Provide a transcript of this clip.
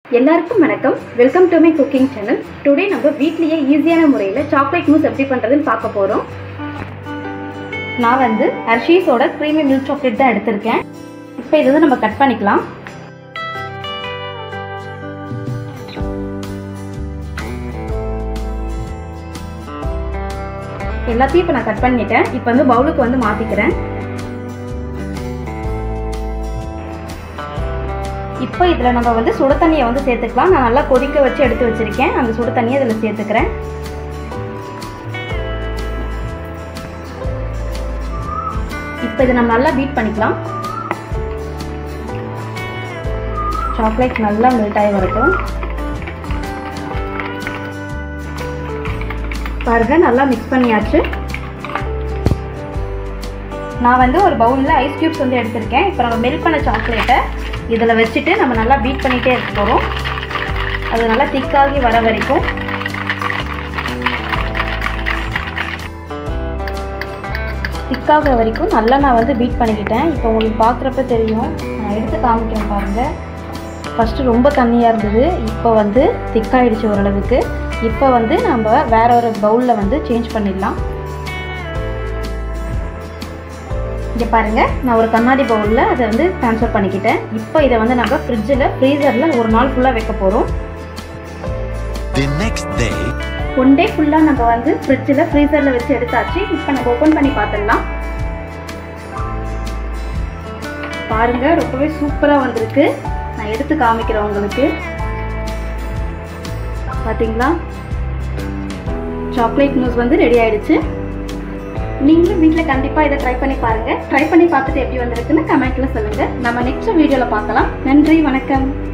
எல்லாருக்கும் வணக்கம் welcome to my cooking channel today நம்ம வீட்லேயே ஈஸியான முறையில் சாக்லேட் மூஸ் எப்படி பண்ணுறதுன்னு பார்க்க போகிறோம் நான் வந்து ஹர்ஷீஸோட க்ரீமி மில்க் சாக்லேட் தான் எடுத்திருக்கேன் இப்போ இது வந்து நம்ம கட் பண்ணிக்கலாம் எல்லாத்தையும் இப்போ நான் கட் பண்ணிட்டேன் இப்போ வந்து பவுலுக்கு வந்து மாற்றிக்கிறேன் இப்போ இதில் நம்ம வந்து சுடு தண்ணியை வந்து சேர்த்துக்கலாம் நான் நல்லா கொதிக்க வச்சு எடுத்து வச்சுருக்கேன் அந்த சுடு தண்ணியை இதில் சேர்த்துக்கிறேன் இப்போ இதை நம்ம நல்லா பீட் பண்ணிக்கலாம் சாக்லேட் நல்லா மெல்ட் ஆகி வரட்டும் பாருங்க நல்லா மிக்ஸ் பண்ணியாச்சு நான் வந்து ஒரு பவுலில் ஐஸ் க்யூப்ஸ் வந்து எடுத்திருக்கேன் இப்போ நம்ம மெல்ட் பண்ண சாக்லேட்டை இதில் வச்சுட்டு நம்ம நல்லா பீட் பண்ணிகிட்டே இருக்க போகிறோம் அது நல்லா திக்காகி வர வரைக்கும் திக்காக வரைக்கும் நல்லா நான் வந்து பீட் பண்ணிக்கிட்டேன் இப்போ உங்களுக்கு பார்க்குறப்ப தெரியும் நான் எடுத்து காமிக்கிறேன் பாருங்கள் ஃபஸ்ட்டு ரொம்ப தண்ணியாக இருந்தது இப்போ வந்து திக்காயிடுச்சு ஓரளவுக்கு இப்போ வந்து நம்ம வேற ஒரு பவுலில் வந்து சேஞ்ச் பண்ணிடலாம் இங்கே பாருங்கள் நான் ஒரு கண்ணாடி பவுலில் அதை வந்து ட்ரான்ஸ்ஃபர் பண்ணிக்கிட்டேன் இப்போ இதை வந்து நம்ம ஃப்ரிட்ஜில் ஃப்ரீசரில் ஒரு நாள் ஃபுல்லாக வைக்க போகிறோம் The next day, one day ஃபுல்லாக நம்ம வந்து ஃப்ரிட்ஜில் ஃப்ரீசரில் வச்சு எடுத்தாச்சு இப்போ நம்ம ஓப்பன் பண்ணி பார்த்துடலாம் பாருங்க ரொம்பவே சூப்பராக வந்திருக்கு நான் எடுத்து காமிக்கிறேன் உங்களுக்கு பார்த்தீங்களா சாக்லேட் மூஸ் வந்து ரெடி ஆயிடுச்சு நீங்களும் வீட்டில் கண்டிப்பாக இதை ட்ரை பண்ணி பாருங்கள் ட்ரை பண்ணி பார்த்துட்டு எப்படி வந்திருக்குன்னு கமெண்ட்டில் சொல்லுங்கள் நம்ம நெக்ஸ்ட் வீடியோவில் பார்க்கலாம் நன்றி வணக்கம்